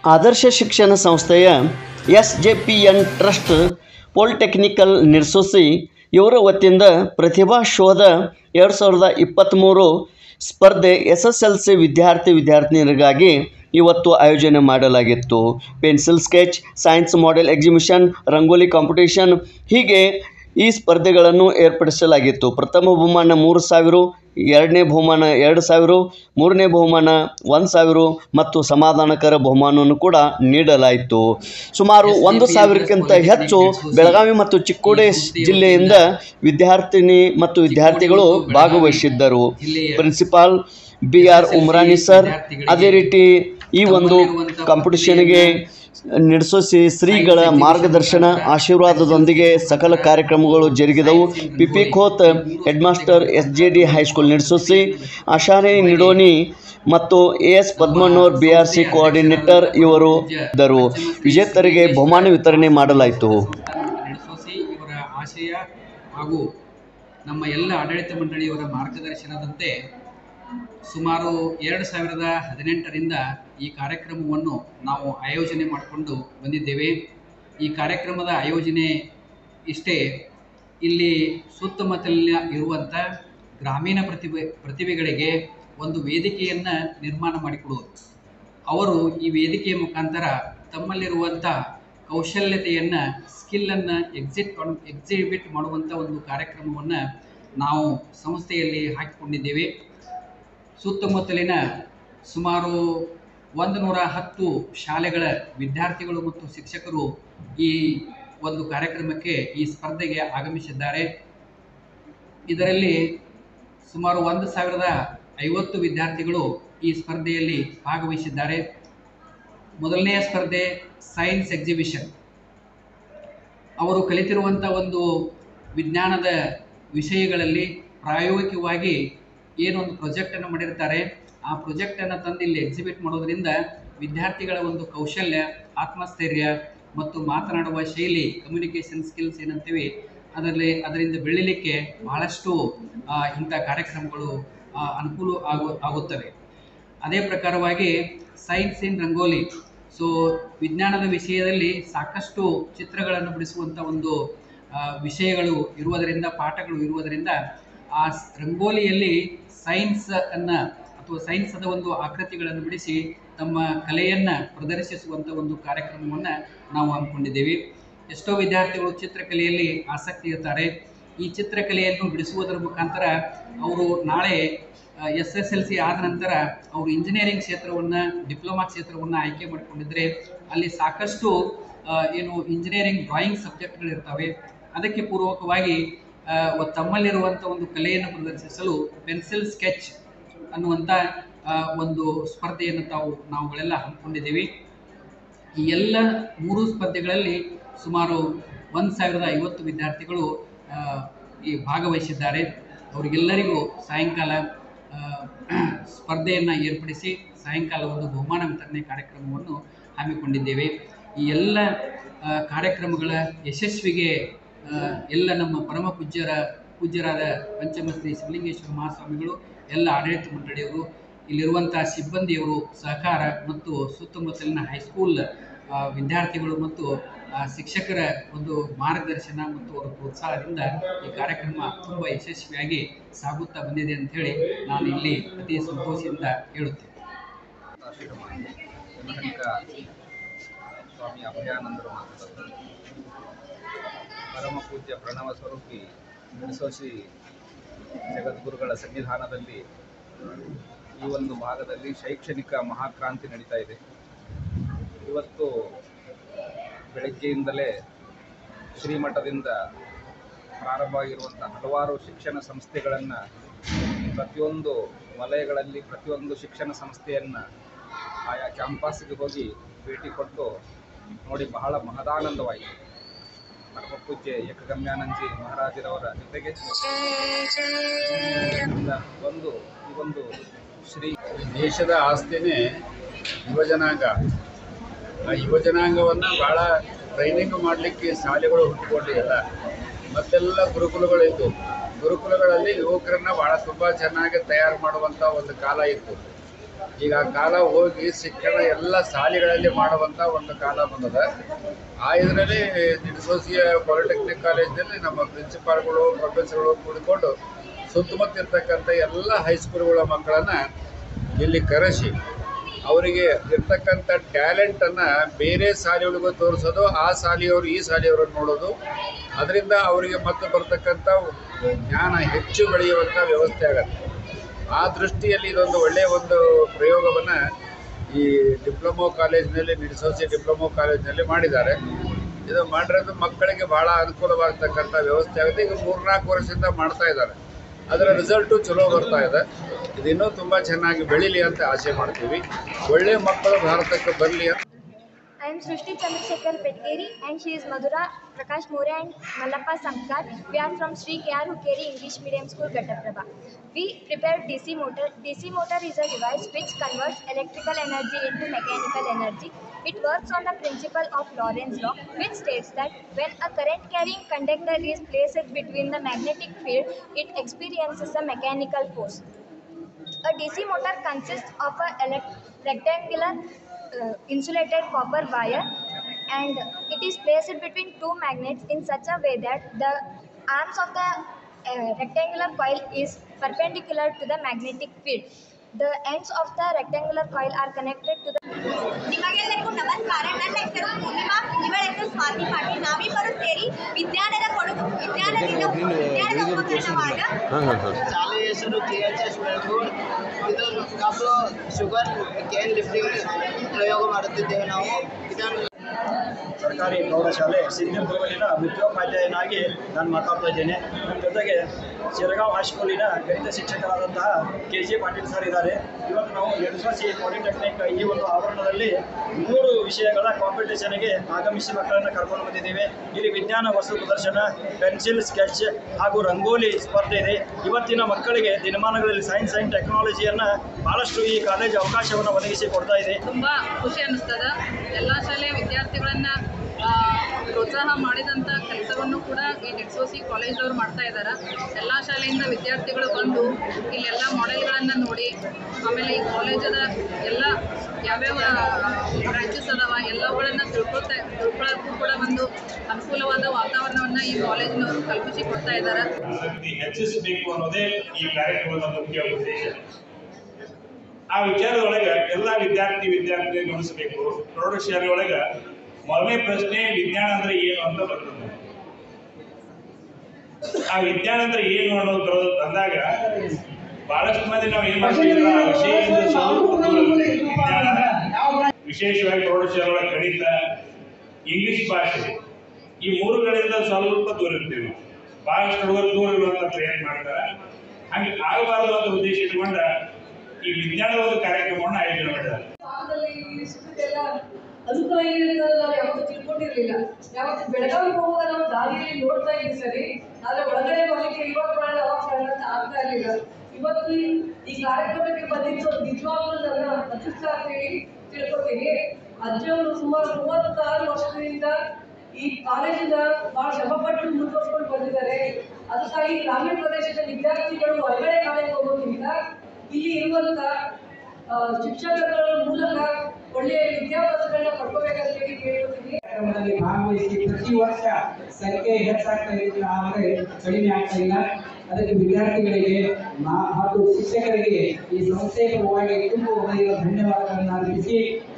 ಆದರ್ಶ ಶಿಕ್ಷಣ ಸಂಸ್ಥೆಯ S J P N trust polytechnical ನಿರ್ಸೋಸಿ ಇವರ ವತಿಯಿಂದ ಪ್ರತಿಭಾ ಶೋಧ ಎರಡು ಸಾವಿರದ ಇಪ್ಪತ್ತ್ಮೂರು ಸ್ಪರ್ಧೆ ಎಸ್ ಎಸ್ ಎಲ್ ಸಿ ವಿದ್ಯಾರ್ಥಿ ವಿದ್ಯಾರ್ಥಿನಿಯರಿಗಾಗಿ ಇವತ್ತು ಆಯೋಜನೆ ಮಾಡಲಾಗಿತ್ತು pencil sketch science model exhibition rangoli competition ಹೀಗೆ ಈ ಸ್ಪರ್ಧೆಗಳನ್ನು ಏರ್ಪಡಿಸಲಾಗಿತ್ತು ಪ್ರಥಮ ಬಹುಮಾನ ಮೂರು ಸಾವಿರ ಎರಡನೇ ಬಹುಮಾನ ಎರಡು ಸಾವಿರ ಮೂರನೇ ಬಹುಮಾನ ಒಂದು ಸಾವಿರ ಮತ್ತು ಸಮಾಧಾನಕರ ಬಹುಮಾನವನ್ನು ಕೂಡ ನೀಡಲಾಯಿತು ಸುಮಾರು ಒಂದು ಸಾವಿರಕ್ಕಿಂತ ಹೆಚ್ಚು ಬೆಳಗಾವಿ ಮತ್ತು ಚಿಕ್ಕೋಡಿ ಜಿಲ್ಲೆಯಿಂದ ವಿದ್ಯಾರ್ಥಿನಿ ಮತ್ತು ವಿದ್ಯಾರ್ಥಿಗಳು ಭಾಗವಹಿಸಿದ್ದರು principal B R Umrani sir ಅದೇ ರೀತಿ ಈ ಒಂದು ಕಾಂಪಿಟಿಷನ್ಗೆ ನಡೆಸೋಸಿ ಶ್ರೀಗಳ ಮಾರ್ಗದರ್ಶನ ಆಶೀರ್ವಾದದೊಂದಿಗೆ ಸಕಲ ಕಾರ್ಯಕ್ರಮಗಳು ಜರುಗಿದವು P P Khot head master S J D high school ನಡೆಸೋಸಿ ಆಶಾನೆ ನಿಡೋನಿ ಮತ್ತು A S Padmannavar B R C coordinator ಇವರು ಇದ್ದರು ವಿಜೇತರಿಗೆ ಬಹುಮಾನ ವಿತರಣೆ ಮಾಡಲಾಯಿತು ನಡೆಸೋಸಿ ಇವರ ಆಶಯ ಹಾಗೂ ನಮ್ಮ ಎಲ್ಲ ಆಡಳಿತ ಮಂಡಳಿಯವರ ಮಾರ್ಗದರ್ಶನದಂತೆ ಸುಮಾರು ಎರಡು ಸಾವಿರದ ಹದಿನೆಂಟರಿಂದ ಈ ಕಾರ್ಯಕ್ರಮವನ್ನು ನಾವು ಆಯೋಜನೆ ಮಾಡಿಕೊಂಡು ಬಂದಿದ್ದೇವೆ ಈ ಕಾರ್ಯಕ್ರಮದ ಆಯೋಜನೆ ಇಷ್ಟೇ ಇಲ್ಲಿ ಸುತ್ತಮುತ್ತಲಿನ ಇರುವಂಥ ಗ್ರಾಮೀಣ ಪ್ರತಿಭೆ ಪ್ರತಿಭೆಗಳಿಗೆ ಒಂದು ವೇದಿಕೆಯನ್ನು ನಿರ್ಮಾಣ ಮಾಡಿಕೊಡುವುದು ಅವರು ಈ ವೇದಿಕೆಯ ಮುಖಾಂತರ ತಮ್ಮಲ್ಲಿರುವಂಥ ಕೌಶಲ್ಯತೆಯನ್ನು ಸ್ಕಿಲ್ಲನ್ನು ಎಕ್ಸಿಟ್ ಎಕ್ಸಿಬಿಟ್ ಮಾಡುವಂಥ ಒಂದು ಕಾರ್ಯಕ್ರಮವನ್ನು ನಾವು ಸಂಸ್ಥೆಯಲ್ಲಿ ಹಾಕಿಕೊಂಡಿದ್ದೇವೆ ಸುತ್ತಮುತ್ತಲಿನ ಸುಮಾರು ಒಂದು ನೂರ ಹತ್ತು ಶಾಲೆಗಳ ವಿದ್ಯಾರ್ಥಿಗಳು ಮತ್ತು ಶಿಕ್ಷಕರು ಈ ಒಂದು ಕಾರ್ಯಕ್ರಮಕ್ಕೆ ಈ ಸ್ಪರ್ಧೆಗೆ ಆಗಮಿಸಿದ್ದಾರೆ ಇದರಲ್ಲಿ ಸುಮಾರು ಒಂದು ಸಾವಿರದ ಐವತ್ತು ವಿದ್ಯಾರ್ಥಿಗಳು ಈ ಸ್ಪರ್ಧೆಯಲ್ಲಿ ಭಾಗವಹಿಸಿದ್ದಾರೆ ಮೊದಲನೆಯ ಸ್ಪರ್ಧೆ ಸೈನ್ಸ್ ಎಕ್ಸಿಬಿಷನ್ ಅವರು ಕಲಿತಿರುವಂಥ ಒಂದು ವಿಜ್ಞಾನದ ವಿಷಯಗಳಲ್ಲಿ ಪ್ರಾಯೋಗಿಕವಾಗಿ ಏನೊಂದು ಪ್ರಾಜೆಕ್ಟನ್ನು ಮಾಡಿರ್ತಾರೆ ಆ ಪ್ರಾಜೆಕ್ಟನ್ನು ತಂದು ಇಲ್ಲಿ ಎಕ್ಸಿಬಿಟ್ ಮಾಡೋದ್ರಿಂದ ವಿದ್ಯಾರ್ಥಿಗಳ ಒಂದು ಕೌಶಲ್ಯ ಆತ್ಮಸ್ಥೈರ್ಯ ಮತ್ತು ಮಾತನಾಡುವ ಶೈಲಿ ಕಮ್ಯುನಿಕೇಷನ್ ಸ್ಕಿಲ್ಸ್ ಏನಂತೀವಿ ಅದರಲ್ಲಿ ಅದರಿಂದ ಬೆಳಿಲಿಕ್ಕೆ ಬಹಳಷ್ಟು ಆ, ಇಂಥ ಕಾರ್ಯಕ್ರಮಗಳು ಆ, ಅನುಕೂಲ ಆಗು ಆಗುತ್ತವೆ ಅದೇ ಪ್ರಕಾರವಾಗಿ ಸೈನ್ಸ್ ಇನ್ ರಂಗೋಲಿ ಸೊ ವಿಜ್ಞಾನದ ವಿಷಯದಲ್ಲಿ ಸಾಕಷ್ಟು ಚಿತ್ರಗಳನ್ನು ಬಿಡಿಸುವಂಥ ಒಂದು ಆ, ವಿಷಯಗಳು ಇರುವುದರಿಂದ ಪಾಠಗಳು ಇರುವುದರಿಂದ ಆ ಸ್- ರಂಗೋಲಿಯಲ್ಲಿ ಸೈನ್ಸ್ ಅನ್ನ ಅಥವಾ ಸೈನ್ಸದ ಒಂದು ಆಕೃತಿಗಳನ್ನು ಬಿಡಿಸಿ ತಮ್ಮ ಕಲೆಯನ್ನು ಪ್ರದರ್ಶಿಸುವಂಥ ಒಂದು ಕಾರ್ಯಕ್ರಮವನ್ನು ನಾವು ಹಮ್ಮಿಕೊಂಡಿದ್ದೇವೆ ಎಷ್ಟೋ ವಿದ್ಯಾರ್ಥಿಗಳು ಚಿತ್ರಕಲೆಯಲ್ಲಿ ಆಸಕ್ತಿ ಇರ್ತಾರೆ ಈ ಚಿತ್ರಕಲೆಯನ್ನು ಬಿಡಿಸುವುದರ ಮುಖಾಂತರ ಅವರು ನಾಳೆ ಎಸ್ ಎಸ್ ಎಲ್ ಸಿ ಆದ ನಂತರ ಅವರು ಇಂಜಿನಿಯರಿಂಗ್ ಕ್ಷೇತ್ರವನ್ನು ಡಿಪ್ಲೊಮಾ ಕ್ಷೇತ್ರವನ್ನು ಆಯ್ಕೆ ಮಾಡಿಕೊಂಡಿದ್ರೆ ಅಲ್ಲಿ ಸಾಕಷ್ಟು ಆ, ಏನು ಇಂಜಿನಿಯರಿಂಗ್ ಡ್ರಾಯಿಂಗ್ ಸಬ್ಜೆಕ್ಟ್ಗಳಿರ್ತವೆ ಅದಕ್ಕೆ ಪೂರ್ವಕವಾಗಿ ಆ, ವ- ತಮ್ಮಲ್ಲಿರುವಂಥ ಒಂದು ಕಲೆಯನ್ನು ಪ್ರದರ್ಶಿಸಲು ಪೆನ್ಸಿಲ್ ಸ್ಕೆಚ್ ಅನ್ನುವಂಥ ಆ, ಒಂದು ಸ್ಪರ್ಧೆಯನ್ನು ತಾವು ನಾವುಗಳೆಲ್ಲ ಹಮ್ಮಿಕೊಂಡಿದ್ದೀವಿ ಈ ಎಲ್ಲ ಮೂರು ಸ್ಪರ್ಧೆಗಳಲ್ಲಿ ಸುಮಾರು ಒಂದು ಸಾವಿರದ ಐವತ್ತು ವಿದ್ಯಾರ್ಥಿಗಳು ಆ, ಈ ಭಾಗವಹಿಸಿದ್ದಾರೆ ಅವರಿಗೆಲ್ಲರಿಗೂ ಸಾಯಂಕಾಲ ಆ, ಸ್ಪರ್ಧೆಯನ್ನು ಏರ್ಪಡಿಸಿ ಸಾಯಂಕಾಲ ಒಂದು ಬಹುಮಾನ ವಿತರಣೆ ಕಾರ್ಯಕ್ರಮವನ್ನು ಹಮ್ಮಿಕೊಂಡಿದ್ದೇವೆ ಈ ಎಲ್ಲ ಆ, ಕಾರ್ಯಕ್ರಮಗಳ ಯಶಸ್ವಿಗೆ ಆ, ಎಲ್ಲ ನಮ್ಮ ಪರಮ ಪೂಜ್ಯರ ಪೂಜ್ಯರಾದ ಪಂಚಮ ಶ್ರೀ ಶಿವಲಿಂಗೇಶ್ವರ ಮಹಾಸ್ವಾಮಿಗಳು ಎಲ್ಲ ಆಡಳಿತ ಮಂಡಳಿಯವರು ಇಲ್ಲಿರುವಂಥ ಸಿಬ್ಬಂದಿಯವರು ಸಹಕಾರ ಮತ್ತು ಸುತ್ತಮುತ್ತಲಿನ ಹೈಸ್ಕೂಲ್ ಆ, ವಿದ್ಯಾರ್ಥಿಗಳು ಮತ್ತು ಆ, ಶಿಕ್ಷಕರ ಒಂದು ಮಾರ್ಗದರ್ಶನ ಮತ್ತು ಅವರ ಪ್ರೋತ್ಸಾಹದಿಂದ ಈ ಕಾರ್ಯಕ್ರಮ ತುಂಬ ಯಶಸ್ವಿಯಾಗಿ ಸಾಗುತ್ತಾ ಬಂದಿದೆ ಅಂತ ಹೇಳಿ ನಾನು ಇಲ್ಲಿ ಅತಿ ಸಂತೋಷದಿಂದ ಹೇಳುತ್ತೇನೆ ಆಶ್ರಮ ಯಮಕನಿಕ ಸ್ವಾಮಿ ಅಭಯಾನಂದರು ಮಾತನಾಡುತ್ತಾರೆ ಪರಮ ಪೂಜ್ಯ ಪ್ರಣವ ಸ್ವರೂಪಿ ಮಿಣಸೋಶಿ ಜಗದ್ಗುರುಗಳ ಸನ್ನಿಧಾನದಲ್ಲಿ ಈ ಒಂದು ಭಾಗದಲ್ಲಿ ಶೈಕ್ಷಣಿಕ ಮಹಾಕ್ರಾಂತಿ ನಡೀತಾ ಇದೆ ಇವತ್ತು ಬೆಳಗ್ಗೆಯಿಂದಲೇ ಶ್ರೀಮಠದಿಂದ ಪ್ರಾರಂಭವಾಗಿರುವಂಥ ಹಲವಾರು ಶಿಕ್ಷಣ ಸಂಸ್ಥೆಗಳನ್ನು ಪ್ರತಿಯೊಂದು ವಲಯಗಳಲ್ಲಿ ಪ್ರತಿಯೊಂದು ಶಿಕ್ಷಣ ಸಂಸ್ಥೆಯನ್ನು ಆಯಾ ಕ್ಯಾಂಪಸ್ಗೆ ಹೋಗಿ ಭೇಟಿ ಕೊಟ್ಟು ನೋಡಿ ಬಹಳ ಮಹದಾನಂದವಾಯಿತು ಪರಮ ಪೂಜ್ಯ ಏಕಗಮ್ಯಾನಂಜಿ ಮಹಾರಾಜರವರ ಜೊತೆಗೆ ಇಂದ ಒಂದು ಈ ಒಂದು ಶ್ರೀ ದೇಶದ ಆಸ್ತಿನೇ ಯುವಜನಾಂಗ ಆ ಯುವಜನಾಂಗವನ್ನು ಭಾಳ ಟ್ರೈನಿಂಗ್ ಮಾಡಲಿಕ್ಕೆ ಶಾಲೆಗಳು ಹುಟ್ಟುಕೊಂಡಿಲ್ಲ ಮತ್ತೆಲ್ಲ ಗುರುಕುಲಗಳಿದ್ದು ಗುರುಕುಲಗಳಲ್ಲಿ ಯುವಕರನ್ನ ಭಾಳ ತುಂಬ ಚೆನ್ನಾಗಿ ತಯಾರು ಮಾಡುವಂಥ ಒಂದು ಕಾಲ ಇತ್ತು ಈಗ ಆ ಕಾಲ ಹೋಗಿ ಶಿಕ್ಷಣ ಎಲ್ಲ ಶಾಲೆಗಳಲ್ಲಿ ಮಾಡುವಂಥ ಒಂದು ಕಾಲ ಬಂದದ ಆ ಇದರಲ್ಲಿ ನಿಡಸೋಸಿಯ ಪಾಲಿಟೆಕ್ನಿಕ್ ಕಾಲೇಜಿನಲ್ಲಿ ನಮ್ಮ ಪ್ರಿನ್ಸಿಪಾಲ್ಗಳು ಪ್ರೊಫೆಸರ್ಗಳು ಕೂಡಿಕೊಂಡು ಸುತ್ತಮುತ್ತ ಇರ್ತಕ್ಕಂಥ ಎಲ್ಲ ಹೈಸ್ಕೂಲ್ಗಳ ಮಕ್ಕಳನ್ನು ಇಲ್ಲಿ ಕರೆಸಿ ಅವರಿಗೆ ಇರ್ತಕ್ಕಂಥ ಟ್ಯಾಲೆಂಟನ್ನು ಬೇರೆ ಶಾಲೆಗಳಿಗೂ ತೋರಿಸೋದು ಆ ಶಾಲೆಯವರು ಈ ಶಾಲೆಯವರನ್ನು ನೋಡೋದು ಅದರಿಂದ ಅವರಿಗೆ ಮತ್ತೆ ಬರ್ತಕ್ಕಂಥ ಜ್ಞಾನ ಹೆಚ್ಚು ಬೆಳೆಯುವಂಥ ವ್ಯವಸ್ಥೆ ಆಗತ್ತೆ ಆ ದೃಷ್ಟಿಯಲ್ಲಿ ಇದೊಂದು ಒಳ್ಳೆಯ ಒಂದು ಪ್ರಯೋಗವನ್ನು ಈ ಡಿಪ್ಲೊಮೊ ಕಾಲೇಜಿನಲ್ಲಿ ನಿಡಸೋಸಿ ಡಿಪ್ಲೊಮೊ ಕಾಲೇಜಿನಲ್ಲಿ ಮಾಡಿದ್ದಾರೆ ಇದು ಮಾಡಿರೋದು ಮಕ್ಕಳಿಗೆ ಭಾಳ ಅನುಕೂಲವಾಗ್ತಕ್ಕಂಥ ವ್ಯವಸ್ಥೆ ಆಗುತ್ತೆ ಈಗ ಮೂರ್ನಾಲ್ಕು ವರ್ಷದಿಂದ ಮಾಡ್ತಾ ಇದ್ದಾರೆ ಅದರ ರಿಸಲ್ಟು ಚಲೋ ಬರ್ತಾ ಇದೆ ಇದು ಇನ್ನೂ ತುಂಬ ಚೆನ್ನಾಗಿ ಬೆಳೀಲಿ ಅಂತ ಆಸೆ ಮಾಡ್ತೀವಿ ಒಳ್ಳೆಯ ಮಕ್ಕಳು ಭಾರತಕ್ಕೆ ಬರಲಿ ಅಂತ I am Srishti Chandrasekhar Petgeri and she is Madhura Prakash More and Malappa Sankar. We are from Sri K.R. Hukeri English Medium School, Ghataprabha. We prepared DC motor. DC motor is a device which converts electrical energy into mechanical energy. It works on the principle of Lorentz law, which states that when a current carrying conductor is placed between the magnetic field, it experiences a mechanical force. A DC motor consists of a elect- rectangular uh, insulated copper wire and it is placed between two magnets in such a way that the arms of the uh, rectangular coil is perpendicular to the magnetic field. The ends of the rectangular coil are connected to the ನಿಮಗೆಲ್ಲರಿಗೂ ನಮಸ್ಕಾರ ನನ್ನ ಹೆಸರು ಪೂರ್ಣಿಮಾ ಇವಳ ಹೆಸರು ಸ್ವಾತಿ ಪಾಟೀಲ್ ನಾವಿಬ್ಬರು ಸೇರಿ ವಿಜ್ಞಾನದ ಕೊಡುಗು ವಿಜ್ಞಾನದಿಂದ ವಿಜ್ಞಾನದ ಉಪಕರಣವಾದ ಶಾಲೆಯ ಹೆಸರು ಕೆ ಎಚ್ ಎಸ್ ಬೆಳಗು ಇದು ಕಬ್ಬು ಶುಗರ್ ಕೇನ್ ಲಿಫ್ಟಿಂಗ್ ಪ್ರಯೋಗ ಮಾಡುತ್ತಿದ್ದೇವೆ ನಾವು ಇದನ್ನು ಸರ್ಕಾರಿ ಪ್ರೌಢಶಾಲೆ ಸಿಂಧನೂರಿನ ಮುಖ್ಯೋಪಾಧ್ಯಾಯನಾಗಿ ನಾನು ಮಾತಾಡ್ತಾ ಇದ್ದೇನೆ ನನ್ನ ಜೊತೆಗೆ ಶಿರಗಾಂವ್ ಹೈಸ್ಕೂಲಿನ ಗಣಿತ ಶಿಕ್ಷಕರಾದಂತಹ ಕೆ ಜಿ ಪಾಟೀಲ್ ಸರ್ ಇದ್ದಾರೆ ಇವತ್ತು ನಾವು ಎಡ್ಸೋಸಿ ಪಾಲಿಟೆಕ್ನಿಕ್ ಈ ಒಂದು ಆವರಣದಲ್ಲಿ ಮೂರು ವಿಷಯಗಳ ಕಾಂಪಿಟೇಷನ್ಗೆ ಆಗಮಿಸಿ ಮಕ್ಕಳನ್ನು ಕರ್ಕೊಂಡು ಬಂದಿದ್ದೇವೆ ಇಲ್ಲಿ ವಿಜ್ಞಾನ ವಸ್ತು ಪ್ರದರ್ಶನ ಪೆನ್ಸಿಲ್ ಸ್ಕೆಚ್ ಹಾಗೂ ರಂಗೋಲಿ ಸ್ಪರ್ಧೆ ಇದೆ ಇವತ್ತಿನ ಮಕ್ಕಳಿಗೆ ದಿನಮಾನಗಳಲ್ಲಿ ಸೈನ್ಸ್ ಆ್ಯಂಡ್ ಟೆಕ್ನಾಲಜಿಯನ್ನು ಭಾಳಷ್ಟು ಈ ಕಾಲೇಜ್ ಅವಕಾಶವನ್ನು ಒದಗಿಸಿ ಕೊಡ್ತಾ ಇದೆ ತುಂಬ ಖುಷಿ ಅನ್ನಿಸ್ತದ ಎಲ್ಲ ಶಾಲೆಯ ವಿದ್ಯಾರ್ಥಿಗಳನ್ನು ಪ್ರೋತ್ಸಾಹ ಮಾಡಿದಂಥ ಕೆಲಸವನ್ನು ಕೂಡ ಈ ಡೆಕ್ಸೋಸಿ ಕಾಲೇಜ್ದವ್ರು ಮಾಡ್ತಾ ಇದ್ದಾರೆ ಎಲ್ಲ ಶಾಲೆಯಿಂದ ವಿದ್ಯಾರ್ಥಿಗಳು ಬಂದು ಇಲ್ಲೆಲ್ಲ ಮಾಡೆಲ್ಗಳನ್ನು ನೋಡಿ ಆಮೇಲೆ ಈ ಕಾಲೇಜದ ಎಲ್ಲ ಯಾವ್ಯಾವ ಬ್ರಾಂಚಸ್ ಅದಾವ ಎಲ್ಲವುಗಳನ್ನು ತಿಳ್ಕೊತಾ ತಿಳ್ಕೊಳ್ಳೋಕ್ಕೂ ಕೂಡ ಒಂದು ಅನುಕೂಲವಾದ ವಾತಾವರಣವನ್ನು ಈ ಕಾಲೇಜಿನವರು ಕಲ್ಪಿಸಿ ಕೊಡ್ತಾ ಇದ್ದಾರೆ ಆಸಕ್ತಿ ಹೆಚ್ಚಿಸಬೇಕು ಅನ್ನೋದೇ ಈ ಕಾರ್ಯಕ್ರಮದ ಮುಖ್ಯ ಉದ್ದೇಶ ಆ ವಿಚಾರದೊಳಗೆ ಎಲ್ಲ ವಿದ್ಯಾರ್ಥಿ ವಿದ್ಯಾರ್ಥಿ ಗಮನಿಸಬೇಕು ಪ್ರೌಢಶಾಲೆ ಒಳಗೆ ಮೊದಲನೇ ಪ್ರಶ್ನೆ ವಿಜ್ಞಾನ ಅಂದ್ರೆ ಏನು ಅಂತ ಬರ್ತದೆ ಆ ವಿಜ್ಞಾನ ಅಂದ್ರೆ ಏನು ಅನ್ನೋದು ಬರೋದು ಬಂದಾಗ ಬಹಳಷ್ಟು ಮಂದಿ ನಾವು ಏನ್ ಮಾಡ್ತೀವಿ ಅಂದ್ರೆ ಆ ವಿಷಯದಿಂದ ಸ್ವಲ್ಪ ದೂರ ಇರ್ತೀವಿ. ವಿಜ್ಞಾನ ವಿಶೇಷವಾಗಿ ಪ್ರೌಢಶಾಲೆ ಒಳಗೆ ಗಣಿತ ಇಂಗ್ಲಿಷ್ ಭಾಷೆ ಈ ಮೂರುಗಳಿಂದ ಸ್ವಲ್ಪ ದೂರ ಇರ್ತೀವಿ ನಾವು. ಬಹಳಷ್ಟು ಹುಡುಗರು ದೂರ ಇರುವಂತ ಪ್ರಯತ್ನ ಮಾಡ್ತಾರೆ ಹಂಗೆ ಆಗಬಾರದು ಅಂತ ಉದ್ದೇಶ ಇಟ್ಕೊಂಡ ಈ ವಿಜ್ಞಾನದ ಒಂದು ಕಾರ್ಯಕ್ರಮವನ್ನು ಆಯೋಜನೆ ಮಾಡಿದ್ದಾರೆ ಭಾಗದಲ್ಲಿ ಇಷ್ಟಕ್ಕೆಲ್ಲ ಅನುಕೂಲ ಇದೆ ಅಂತ ನಾವು ಯಾವತ್ತೂ ತಿಳ್ಕೊಂಡಿರ್ಲಿಲ್ಲ ಯಾವತ್ತು ಬೆಳಗಾವಿಗೆ ಹೋಗುವಾಗ ನಾವು ದಾರಿಯಲ್ಲಿ ನೋಡ್ತಾ ಇದ್ವಿ ಸರಿ ಆದ್ರೆ ಒಳಗಡೆ ಹೋಗ್ಲಿಕ್ಕೆ ಇವಾಗ ಬರಲ್ಲ ಅವಾಗ ಬರಲ್ಲ ಅಂತ ಆಗ್ತಾ ಇರ್ಲಿಲ್ಲ ಇವತ್ತು ಈ- ಈ ಕಾರ್ಯಕ್ರಮಕ್ಕೆ ಬಂದಿದ್ದು ನಿಜವಾಗ್ಲೂ ನನ್ನ ಅದೃಷ್ಟ ಅಂತ ಹೇಳಿ ತಿಳ್ಕೊತೀನಿ ಅಜ್ಜಿಯವರು ಸುಮಾರು ಮೂವತ್ತಾರು ವರ್ಷದಿಂದ ಈ ಕಾಲೇಜಿನ ಬಹಳ ಶ್ರಮಪಟ್ಟು ಮುಂದುವರ್ಸ್ಕೊಂಡು ಬಂದಿದ್ದಾರೆ ಅದಕ್ಕಾಗಿ ಗ್ರಾಮೀಣ ಪ್ರದೇಶದ ವಿದ್ಯಾರ್ಥಿಗಳು ಹೊರಗಡೆ ಕಾಲೇಜ್ ಹೋಗೋದ್ರಿಂದ ಇಲ್ಲಿ ಇರುವಂತ ಆ, ಶಿಕ್ಷಕರುಗಳ ಮೂಲಕ ಒಳ್ಳೆಯ ವಿದ್ಯಾಭ್ಯಾಸಗಳನ್ನ ಪಡ್ಕೋಬೇಕಂತ ಹೇಳಿ ಕೇಳ್ಕೊತೀನಿ ಕಾರ್ಯಕ್ರಮದಲ್ಲಿ ಭಾಗವಹಿಸಿ ಪ್ರತಿ ವರ್ಷ ಸಂಖ್ಯೆ ಹೆಚ್ಚಾಗ್ತಾ ಇದೆ ಆದರೆ ಕಡಿಮೆ ಆಗ್ತಾ ಇಲ್ಲ ಅದಕ್ಕೆ ವಿದ್ಯಾರ್ಥಿಗಳಿಗೆ ಮಾ- ಹಾಗೂ ಶಿಕ್ಷಕರಿಗೆ ಈ ಸಂಸ್ಥೆಯ ಪರವಾಗಿ ತುಂಬ ಹೃದಯದ ಧನ್ಯವಾದಗಳನ್ನು ಅರ್ಪಿಸಿ